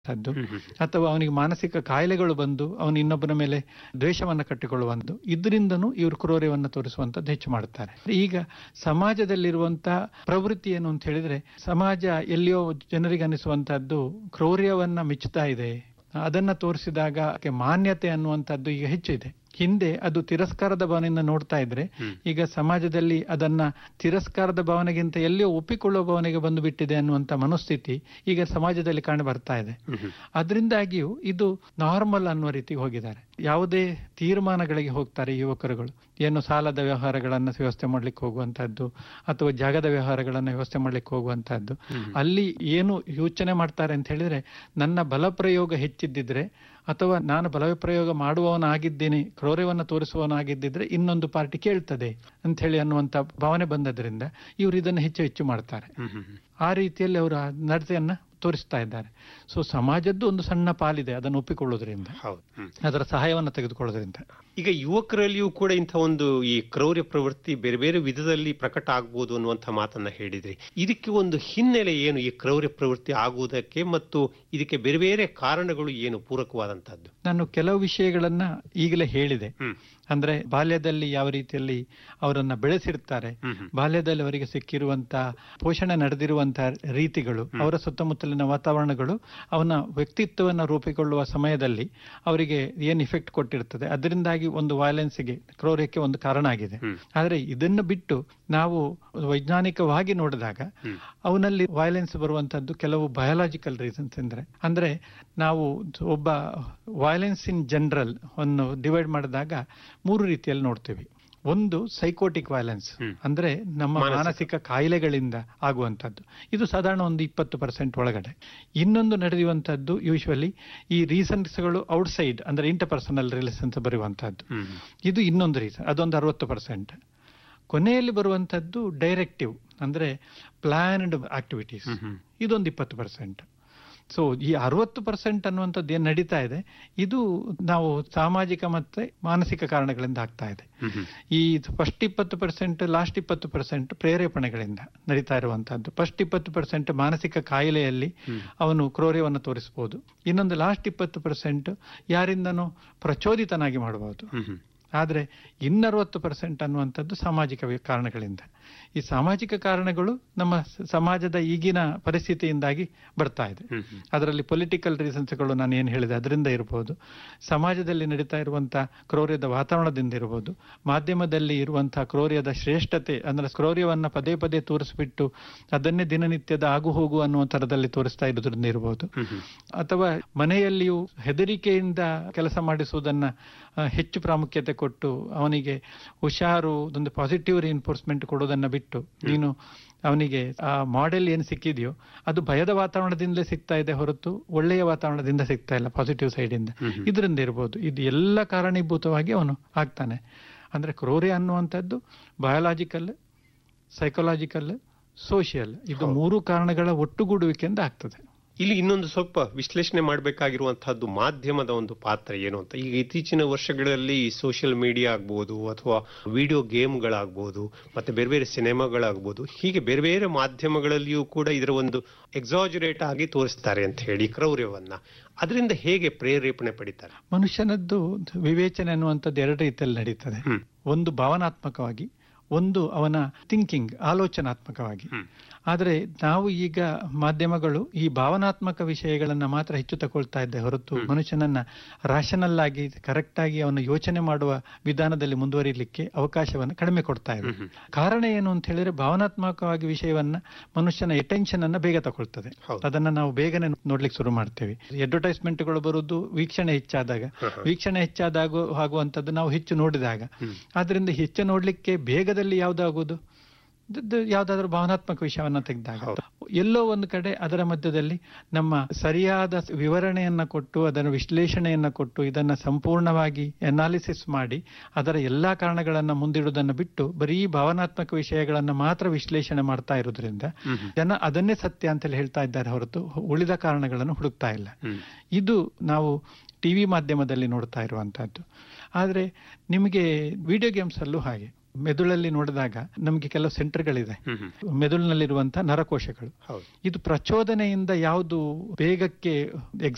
ದ್ದು ಅಥವಾ ಅವನಿಗೆ ಮಾನಸಿಕ ಕಾಯಿಲೆಗಳು ಬಂದು ಅವನು ಇನ್ನೊಬ್ಬರ ಮೇಲೆ ದ್ವೇಷವನ್ನು ಕಟ್ಟಿಕೊಳ್ಳುವಂಥದ್ದು ಇದರಿಂದನೂ ಇವರು ಕ್ರೌರ್ಯವನ್ನು ತೋರಿಸುವಂಥದ್ದು ಹೆಚ್ಚು ಮಾಡುತ್ತಾರೆ ಈಗ ಸಮಾಜದಲ್ಲಿರುವಂತ ಪ್ರವೃತ್ತಿ ಏನು ಅಂತ ಹೇಳಿದ್ರೆ ಸಮಾಜ ಎಲ್ಲಿಯೋ ಜನರಿಗೆ ಅನಿಸುವಂತಹದ್ದು ಕ್ರೌರ್ಯವನ್ನ ಮೆಚ್ಚುತ್ತಾ ಇದೆ ಅದನ್ನ ತೋರಿಸಿದಾಗ ಅದಕ್ಕೆ ಮಾನ್ಯತೆ ಅನ್ನುವಂಥದ್ದು ಈಗ ಹೆಚ್ಚಿದೆ ಹಿಂದೆ ಅದು ತಿರಸ್ಕಾರದ ಭಾವನೆಯಿಂದ ನೋಡ್ತಾ ಇದ್ರೆ ಈಗ ಸಮಾಜದಲ್ಲಿ ಅದನ್ನ ತಿರಸ್ಕಾರದ ಭಾವನೆಗಿಂತ ಎಲ್ಲಿಯೋ ಒಪ್ಪಿಕೊಳ್ಳುವ ಭಾವನೆಗೆ ಬಂದು ಬಿಟ್ಟಿದೆ ಅನ್ನುವಂತ ಮನಸ್ಥಿತಿ ಈಗ ಸಮಾಜದಲ್ಲಿ ಕಾಣ ಬರ್ತಾ ಇದೆ ಅದರಿಂದಾಗಿಯೂ ಇದು ನಾರ್ಮಲ್ ಅನ್ನುವ ರೀತಿಗೆ ಹೋಗಿದ್ದಾರೆ ಯಾವುದೇ ತೀರ್ಮಾನಗಳಿಗೆ ಹೋಗ್ತಾರೆ ಯುವಕರುಗಳು ಏನು ಸಾಲದ ವ್ಯವಹಾರಗಳನ್ನ ವ್ಯವಸ್ಥೆ ಮಾಡ್ಲಿಕ್ಕೆ ಹೋಗುವಂತಹದ್ದು ಅಥವಾ ಜಾಗದ ವ್ಯವಹಾರಗಳನ್ನ ವ್ಯವಸ್ಥೆ ಮಾಡ್ಲಿಕ್ಕೆ ಹೋಗುವಂತಹದ್ದು ಅಲ್ಲಿ ಏನು ಯೋಚನೆ ಮಾಡ್ತಾರೆ ಅಂತ ಹೇಳಿದ್ರೆ ನನ್ನ ಬಲಪ್ರಯೋಗ ಹೆಚ್ಚಿದ್ದಿದ್ರೆ ಅಥವಾ ನಾನು ಬಲಪ್ರಯೋಗ ಮಾಡುವವನಾಗಿದ್ದೇನೆ ಕ್ರೌರ್ಯವನ್ನು ತೋರಿಸುವವನಾಗಿದ್ದಿದ್ರೆ ಇನ್ನೊಂದು ಪಾರ್ಟಿ ಕೇಳ್ತದೆ ಅಂತ ಹೇಳಿ ಅನ್ನುವಂತ ಭಾವನೆ ಬಂದದ್ರಿಂದ ಇವರು ಇದನ್ನು ಹೆಚ್ಚು ಹೆಚ್ಚು ಮಾಡ್ತಾರೆ ಆ ರೀತಿಯಲ್ಲಿ ಅವರ ನಡತೆಯನ್ನ ತೋರಿಸ್ತಾ ಇದ್ದಾರೆ ಸೊ ಸಮಾಜದ್ದು ಒಂದು ಸಣ್ಣ ಪಾಲಿದೆ ಅದನ್ನು ಒಪ್ಪಿಕೊಳ್ಳೋದ್ರಿಂದ ಹೌದು ಹ್ಮ್. ಅದರ ಸಹಾಯವನ್ನು ತೆಗೆದುಕೊಳ್ಳೋದ್ರಿಂದ ಈಗ ಯುವಕರಲ್ಲಿಯೂ ಕೂಡ ಇಂಥ ಒಂದು ಈ ಕ್ರೌರ್ಯ ಪ್ರವೃತ್ತಿ ಬೇರೆ ಬೇರೆ ವಿಧದಲ್ಲಿ ಪ್ರಕಟ ಆಗ್ಬೋದು ಅನ್ನುವಂಥ ಮಾತನ್ನ ಹೇಳಿದ್ರಿ ಇದಕ್ಕೆ ಒಂದು ಹಿನ್ನೆಲೆ ಏನು ಈ ಕ್ರೌರ್ಯ ಪ್ರವೃತ್ತಿ ಆಗುವುದಕ್ಕೆ ಮತ್ತು ಇದಕ್ಕೆ ಬೇರೆ ಬೇರೆ ಕಾರಣಗಳು ಏನು ಪೂರಕವಾದಂತಹದ್ದು ನಾನು ಕೆಲವು ವಿಷಯಗಳನ್ನ ಈಗಲೇ ಹೇಳಿದೆ ಹ್ಮ್ ಅಂದ್ರೆ ಬಾಲ್ಯದಲ್ಲಿ ಯಾವ ರೀತಿಯಲ್ಲಿ ಅವರನ್ನ ಬೆಳೆಸಿರ್ತಾರೆ ಹ್ಮ್ ಹ್ಮ್. ಬಾಲ್ಯದಲ್ಲಿ ಅವರಿಗೆ ಸಿಕ್ಕಿರುವಂತ ಪೋಷಣೆ ನಡೆದಿರುವಂತಹ ರೀತಿಗಳು ಅವರ ಸುತ್ತಮುತ್ತಲಿನ ವಾತಾವರಣಗಳು ಅವನ ವ್ಯಕ್ತಿತ್ವವನ್ನು ರೂಪಿಕೊಳ್ಳುವ ಸಮಯದಲ್ಲಿ ಅವರಿಗೆ ಏನ್ ಇಫೆಕ್ಟ್ ಕೊಟ್ಟಿರ್ತದೆ ಅದರಿಂದಾಗಿ ಒಂದು ವೈಲೆನ್ಸ್ಗೆ ಕ್ರೌರ್ಯಕ್ಕೆ ಒಂದು ಕಾರಣ ಆಗಿದೆ ಹ್ಮ್. ಆದ್ರೆ ಇದನ್ನು ಬಿಟ್ಟು ನಾವು ವೈಜ್ಞಾನಿಕವಾಗಿ ನೋಡಿದಾಗ ಹ್ಮ್. ಅವನಲ್ಲಿ ವೈಲೆನ್ಸ್ ಬರುವಂತದ್ದು ಕೆಲವು ಬಯಾಲಜಿಕಲ್ ರೀಸನ್ಸ್ ಅಂದ್ರೆ ಅಂದ್ರೆ ನಾವು ಒಬ್ಬ ವೈಲೆನ್ಸ್ ಇನ್ ಜನರಲ್ ಅನ್ನು ಡಿವೈಡ್ ಮಾಡಿದಾಗ ಮೂರು ರೀತಿಯಲ್ಲಿ ನೋಡ್ತೀವಿ ಒಂದು ಸೈಕೋಟಿಕ್ ವೈಲೆನ್ಸ್ ಹ್ಮ್. ಅಂದ್ರೆ ನಮ್ಮ ಮಾನಸಿಕ. ಮಾನಸಿಕ ಕಾಯಿಲೆಗಳಿಂದ ಆಗುವಂತದ್ದು ಇದು ಸಾಧಾರಣ ಒಂದು ಇಪ್ಪತ್ತು ಪರ್ಸೆಂಟ್ ಒಳಗಡೆ ಇನ್ನೊಂದು ನಡೆಯುವಂತದ್ದು ಯೂಶುವಲಿ ಈ ರೀಸನ್ಸ್ಗಳು ಔಟ್ಸೈಡ್ ಅಂದ್ರೆ ಇಂಟರ್ಪರ್ಸನಲ್ ರಿಲೇಷನ್ಸ್ ಬರುವಂತಹದ್ದು ಹ್ಮ್ ಇದು ಇನ್ನೊಂದು ರೀಸನ್ ಅದೊಂದು ಅರವತ್ತು ಪರ್ಸೆಂಟ್ ಕೊನೆಯಲ್ಲಿ ಬರುವಂತದ್ದು ಡೈರೆಕ್ಟಿವ್ ಅಂದ್ರೆ ಪ್ಲಾನ್ಡ್ ಆಕ್ಟಿವಿಟೀಸ್ ಹ್ಮ್ ಹ್ಮ್. ಇದೊಂದು ಇಪ್ಪತ್ತು ಪರ್ಸೆಂಟ್ ಸೊ ಈ ಅರವತ್ತು ಪರ್ಸೆಂಟ್ ಅನ್ನುವಂಥದ್ದು ಏನು ನಡೀತಾ ಇದೆ ಇದು ನಾವು ಸಾಮಾಜಿಕ ಮತ್ತೆ ಮಾನಸಿಕ ಕಾರಣಗಳಿಂದ ಆಗ್ತಾ ಇದೆ ಹ್ಮ್ ಹ್ಮ್. ಈ ಫಸ್ಟ್ ಇಪ್ಪತ್ತು ಪರ್ಸೆಂಟ್ ಲಾಸ್ಟ್ ಇಪ್ಪತ್ತು ಪರ್ಸೆಂಟ್ ಪ್ರೇರೇಪಣೆಗಳಿಂದ ನಡೀತಾ ಇರುವಂತಹದ್ದು ಫಸ್ಟ್ ಇಪ್ಪತ್ತು ಪರ್ಸೆಂಟ್ ಮಾನಸಿಕ ಕಾಯಿಲೆಯಲ್ಲಿ ಹ್ಮ್. ಅವನು ಕ್ರೌರ್ಯವನ್ನು ತೋರಿಸಬಹುದು ಇನ್ನೊಂದು ಲಾಸ್ಟ್ ಇಪ್ಪತ್ತು ಪರ್ಸೆಂಟ್ ಯಾರಿಂದನೂ ಪ್ರಚೋದಿತನಾಗಿ ಮಾಡಬಹುದು ಹ್ಮ್ ಹ್ಮ್. ಆದ್ರೆ ಇನ್ನರವತ್ತು ಪರ್ಸೆಂಟ್ ಅನ್ನುವಂಥದ್ದು ಸಾಮಾಜಿಕ ವಿ- ಕಾರಣಗಳಿಂದ ಈ ಸಾಮಾಜಿಕ ಕಾರಣಗಳು ನಮ್ಮ ಸ- ಸಮಾಜದ ಈಗಿನ ಪರಿಸ್ಥಿತಿಯಿಂದಾಗಿ ಬರ್ತಾ ಇದೆ ಹ್ಮ್ ಹ್ಮ್. ಅದರಲ್ಲಿ ಪೊಲಿಟಿಕಲ್ ರೀಸನ್ಸ್ಗಳು ನಾನು ಏನು ಹೇಳಿದೆ ಅದರಿಂದ ಇರಬಹುದು ಸಮಾಜದಲ್ಲಿ ನಡೀತಾ ಇರುವಂತಹ ಕ್ರೌರ್ಯದ ವಾತಾವರಣದಿಂದ ಇರಬಹುದು ಮಾಧ್ಯಮದಲ್ಲಿ ಇರುವಂತಹ ಕ್ರೌರ್ಯದ ಶ್ರೇಷ್ಠತೆ ಅಂದ್ರೆ ಕ್ರೌರ್ಯವನ್ನ ಪದೇ ಪದೇ ತೋರಿಸ್ಬಿಟ್ಟು ಅದನ್ನೇ ದಿನನಿತ್ಯದ ಆಗು ಹೋಗು ಅನ್ನುವ ತರದಲ್ಲಿ ತೋರಿಸ್ತಾ ಇರೋದ್ರಿಂದ ಇರಬಹುದು ಹ್ಮ್ ಹ್ಮ್. ಅಥವಾ ಮನೆಯಲ್ಲಿಯೂ ಹೆದರಿಕೆಯಿಂದ ಕೆಲಸ ಮಾಡಿಸುವುದನ್ನ ಆ, ಹೆಚ್ಚು ಪ್ರಾಮುಖ್ಯತೆ ಕೊಟ್ಟು ಅವನಿಗೆ ಹುಷಾರು ಒಂದು ಪಾಸಿಟಿವ್ ರಿಇನ್ಫೋರ್ಸ್ಮೆಂಟ್ ಕೊಡೋದನ್ನ ಬಿಟ್ಟು ನೀನು ಅವನಿಗೆ ಆ ಮಾಡೆಲ್ ಏನು ಸಿಕ್ಕಿದೆಯೋ ಅದು ಭಯದ ವಾತಾವರಣದಿಂದಲೇ ಸಿಗ್ತಾ ಇದೆ ಹೊರತು ಒಳ್ಳೆಯ ವಾತಾವರಣದಿಂದ ಸಿಗ್ತಾ ಇಲ್ಲ ಪಾಸಿಟಿವ್ ಸೈಡ್ ಇಂದ ಹ್ಮ್ ಹ್ಮ್. ಇದರಿಂದ ಇರ್ಬೋದು ಇದು ಎಲ್ಲ ಕಾರಣೀಭೂತವಾಗಿ ಅವನು ಆಗ್ತಾನೆ ಅಂದ್ರೆ ಕ್ರೌರ್ಯ ಅನ್ನುವಂಥದ್ದು ಬಯಾಲಜಿಕಲ್ ಸೈಕಲಾಜಿಕಲ್ ಸೋಷಿಯಲ್ ಇದು ಮೂರು ಕಾರಣಗಳ ಒಟ್ಟುಗೂಡುವಿಕೆಯಿಂದ ಆಗ್ತದೆ ಇಲ್ಲಿ ಇನ್ನೊಂದು ಸ್ವಲ್ಪ ವಿಶ್ಲೇಷಣೆ ಮಾಡಬೇಕಾಗಿರುವಂತಹದ್ದು ಮಾಧ್ಯಮದ ಒಂದು ಪಾತ್ರ ಏನು ಅಂತ ಈಗ ಇತ್ತೀಚಿನ ವರ್ಷಗಳಲ್ಲಿ ಸೋಷಿಯಲ್ ಮೀಡಿಯಾ ಆಗ್ಬೋದು ಅಥವಾ ವಿಡಿಯೋ ಗೇಮ್ಗಳಾಗ್ಬೋದು ಮತ್ತೆ ಬೇರೆ ಬೇರೆ ಸಿನಿಮಾಗಳಾಗ್ಬೋದು ಹೀಗೆ ಬೇರೆ ಬೇರೆ ಮಾಧ್ಯಮಗಳಲ್ಲಿಯೂ ಕೂಡ ಇದರ ಒಂದು ಎಕ್ಸಾಜುರೇಟ್ ಆಗಿ ತೋರಿಸ್ತಾರೆ ಅಂತ ಹೇಳಿ ಕ್ರೌರ್ಯವನ್ನ ಅದರಿಂದ ಹೇಗೆ ಪ್ರೇರೇಪಣೆ ಪಡಿತಾರೆ ಮನುಷ್ಯನದ್ದು ವಿವೇಚನೆ ಅನ್ನುವಂಥದ್ದು ಎರಡು ರೀತಿಯಲ್ಲಿ ನಡೀತದೆ ಹ್ಮ್ ಒಂದು ಭಾವನಾತ್ಮಕವಾಗಿ ಒಂದು ಅವನ ಥಿಂಕಿಂಗ್ ಆಲೋಚನಾತ್ಮಕವಾಗಿ ಹ್ಮ್. ಆದರೆ ನಾವು ಈಗ ಮಾಧ್ಯಮಗಳು ಈ ಭಾವನಾತ್ಮಕ ವಿಷಯಗಳನ್ನ ಮಾತ್ರ ಹೆಚ್ಚು ತಗೊಳ್ತಾ ಇದ್ದೆ ಹೊರತು ಮನುಷ್ಯನನ್ನ ರಾಷನಲ್ ಆಗಿ ಕರೆಕ್ಟ್ ಆಗಿ ಅವನ ಯೋಚನೆ ಮಾಡುವ ವಿಧಾನದಲ್ಲಿ ಮುಂದುವರಿಲಿಕ್ಕೆ ಅವಕಾಶವನ್ನು ಕಡಿಮೆ ಕೊಡ್ತಾ ಇದೆ ಕಾರಣ ಏನು ಅಂತ ಹೇಳಿದ್ರೆ ಭಾವನಾತ್ಮಕವಾಗಿ ವಿಷಯವನ್ನ ಮನುಷ್ಯನ ಅಟೆನ್ಷನ್ ಅನ್ನ ಬೇಗ ತಗೊಳ್ತದೆ ಹೌದು. ಅದನ್ನ ನಾವು ಬೇಗನೆ ನೋಡ್ಲಿಕ್ಕೆ ಶುರು ಮಾಡ್ತೇವೆ ಅಡ್ವರ್ಟೈಸ್ಮೆಂಟ್ಗಳು ಬರುವುದು ವೀಕ್ಷಣೆ ಹೆಚ್ಚಾದಾಗ ವೀಕ್ಷಣೆ ಹೆಚ್ಚಾದಾಗ ಆಗುವಂತದ್ದು ನಾವು ಹೆಚ್ಚು ನೋಡಿದಾಗ ಆದ್ರಿಂದ ಹೆಚ್ಚು ನೋಡ್ಲಿಕ್ಕೆ ಬೇಗದಲ್ಲಿ ಯಾವ್ದಾಗುವುದು ಯಾವ್ದಾದ್ರು ಭಾವನಾತ್ಮಕ ವಿಷಯವನ್ನ ತೆಗೆದಾಗ ಹೌದು. ಎಲ್ಲೋ ಒಂದು ಕಡೆ ಅದರ ಮಧ್ಯದಲ್ಲಿ ನಮ್ಮ ಸರಿಯಾದ ವಿವರಣೆಯನ್ನ ಕೊಟ್ಟು ಅದರ ವಿಶ್ಲೇಷಣೆಯನ್ನ ಕೊಟ್ಟು ಇದನ್ನ ಸಂಪೂರ್ಣವಾಗಿ ಅನಾಲಿಸಿಸ್ ಮಾಡಿ ಅದರ ಎಲ್ಲಾ ಕಾರಣಗಳನ್ನ ಮುಂದಿಡುವುದನ್ನು ಬಿಟ್ಟು ಬರೀ ಭಾವನಾತ್ಮಕ ವಿಷಯಗಳನ್ನ ಮಾತ್ರ ವಿಶ್ಲೇಷಣೆ ಮಾಡ್ತಾ ಇರೋದ್ರಿಂದ ಜನ ಅದನ್ನೇ ಸತ್ಯ ಅಂತೇಳಿ ಹೇಳ್ತಾ ಇದ್ದಾರೆ ಹೊರತು ಉಳಿದ ಕಾರಣಗಳನ್ನು ಹುಡುಕ್ತಾ ಇಲ್ಲ ಹ್ಮ್. ಇದು ನಾವು ಟಿವಿ ಮಾಧ್ಯಮದಲ್ಲಿ ನೋಡ್ತಾ ಇರುವಂತಹದ್ದು ಆದ್ರೆ ನಿಮಗೆ ವಿಡಿಯೋ ಗೇಮ್ಸ್ ಅಲ್ಲೂ ಹಾಗೆ ಮೆದುಳಲ್ಲಿ ನೋಡಿದಾಗ ನಮಗೆ ಕೆಲವು ಸೆಂಟರ್ಗಳಿದೆ ಹ್ಮ್ ಹ್ಮ್. ಮೆದುಳಿನಲ್ಲಿರುವಂತಹ ನರಕೋಶಗಳು ಹೌದು ಇದು ಪ್ರಚೋದನೆಯಿಂದ ಯಾವುದು ಬೇಗಕ್ಕೆ